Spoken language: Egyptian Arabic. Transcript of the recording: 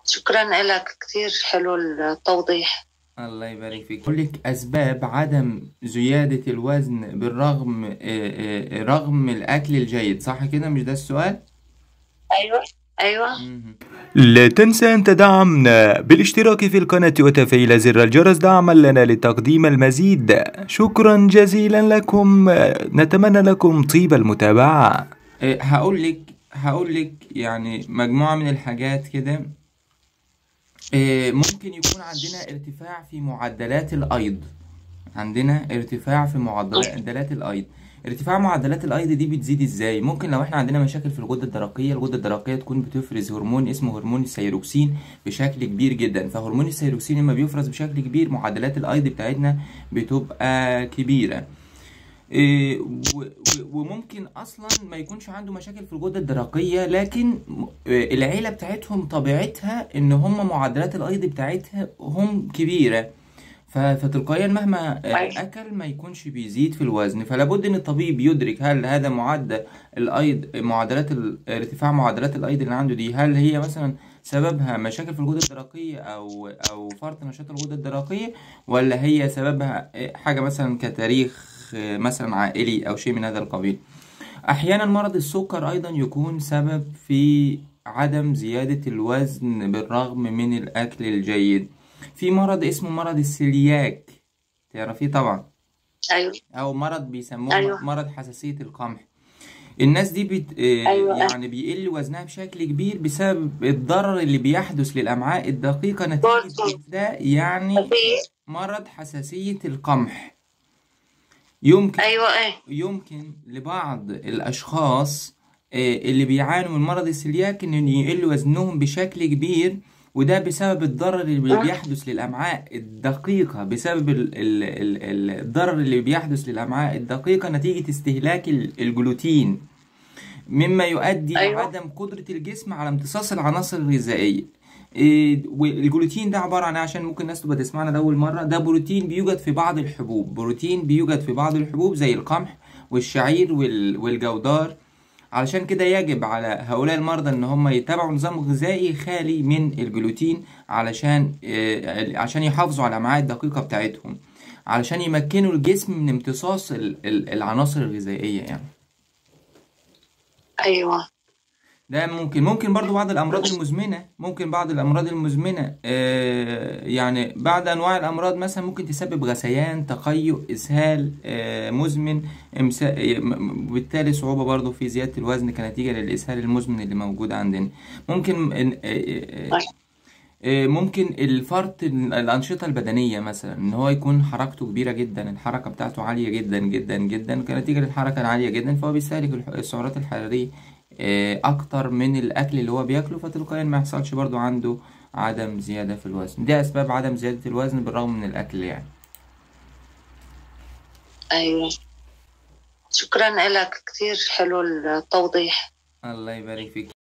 شكرا لك كثير حلو التوضيح الله يبارك فيك أقول لك أسباب عدم زيادة الوزن بالرغم آه، آه، رغم الأكل الجيد صح كده مش ده السؤال؟ أيوة أيوة مهم. لا تنسى أن تدعمنا بالاشتراك في القناة وتفعيل زر الجرس دعما لنا لتقديم المزيد شكرا جزيلا لكم نتمنى لكم طيب المتابعة آه، هقول لك هقول لك يعني مجموعة من الحاجات كده آه، ممكن يكون عندنا ارتفاع في معدلات الأيض عندنا ارتفاع في معدلات الأيض ارتفاع معدلات الأيض دي بتزيد ازاي ممكن لو احنا عندنا مشاكل في الغدة الدرقية الغدة الدرقية تكون بتفرز هرمون اسمه هرمون الثيروكسين بشكل كبير جدا فهرمون الثيروكسين لما بيفرز بشكل كبير معدلات الأيض بتاعتنا بتبقى كبيرة إيه، و- و- وممكن اصلا ما يكونش عنده مشاكل في الغده الدرقيه لكن م- إيه، العيله بتاعتهم طبيعتها ان هم معدلات الايض بتاعتها هم كبيره ف- فتلقائيا مهما آه، أيوة. اكل ما يكونش بيزيد في الوزن فلا بد ان الطبيب يدرك هل هذا معدل الايض معدلات ال- ارتفاع معدلات الايض اللي عنده دي هل هي مثلا سببها مشاكل في الغده الدرقيه او او فرط نشاط الغده الدرقيه ولا هي سببها حاجه مثلا كتاريخ مثلا عائلي او شيء من هذا القبيل احيانا مرض السكر ايضا يكون سبب في عدم زياده الوزن بالرغم من الاكل الجيد في مرض اسمه مرض السيلياك تعرفيه طبعا أيوة او مرض بيسموه أيوة. مرض حساسيه القمح الناس دي بت... آه، أيوة. يعني بيقل وزنها بشكل كبير بسبب الضرر اللي بيحدث للامعاء الدقيقه نتيجه برضو. ده يعني في مرض حساسيه القمح يمكن أيوة إيه يمكن لبعض الأشخاص آه، اللي بيعانوا من مرض السلياك إن يقل وزنهم بشكل كبير وده بسبب الضرر اللي بيحدث للأمعاء الدقيقة بسبب ال- ال- ال- ال- الضرر اللي بيحدث للأمعاء الدقيقة نتيجة استهلاك ال- الجلوتين مما يؤدي أيوة. لعدم قدرة الجسم على امتصاص العناصر الغذائية إيه، والجلوتين ده عبارة عن إيه؟ عشان ممكن الناس تبقى تسمعنا ده أول مرة ده بروتين بيوجد في بعض الحبوب بروتين بيوجد في بعض الحبوب زي القمح والشعير وال- والجودار علشان كده يجب على هؤلاء المرضى ان هم يتبعوا نظام غذائي خالي من الجلوتين علشان آه، عشان يحافظوا على الامعاء الدقيقة بتاعتهم علشان يمكنوا الجسم من امتصاص ال- ال- العناصر الغذائية يعني أيوة ده ممكن ممكن برضو بعض الأمراض المزمنة ممكن بعض الأمراض المزمنة آه، يعني بعض أنواع الأمراض مثلا ممكن تسبب غثيان تقيؤ إسهال آه، مزمن إمسا- آه، م- م- وبالتالي صعوبة برضو في زيادة الوزن كنتيجة للإسهال المزمن اللي موجود عندنا ممكن آه، آه، آه، آه، ممكن الفرط الأنشطة البدنية مثلا إن هو يكون حركته كبيرة جدا الحركة بتاعته عالية جدا جدا جدا كنتيجة للحركة العالية جدا فهو بيستهلك الح- السعرات الحرارية آه، أكتر من الأكل اللي هو بياكله فتلقائيا ما يحصلش برضو عنده عدم زيادة في الوزن دي أسباب عدم زيادة الوزن بالرغم من الأكل يعني أيوة شكرا لك كثير حلو التوضيح الله يبارك فيك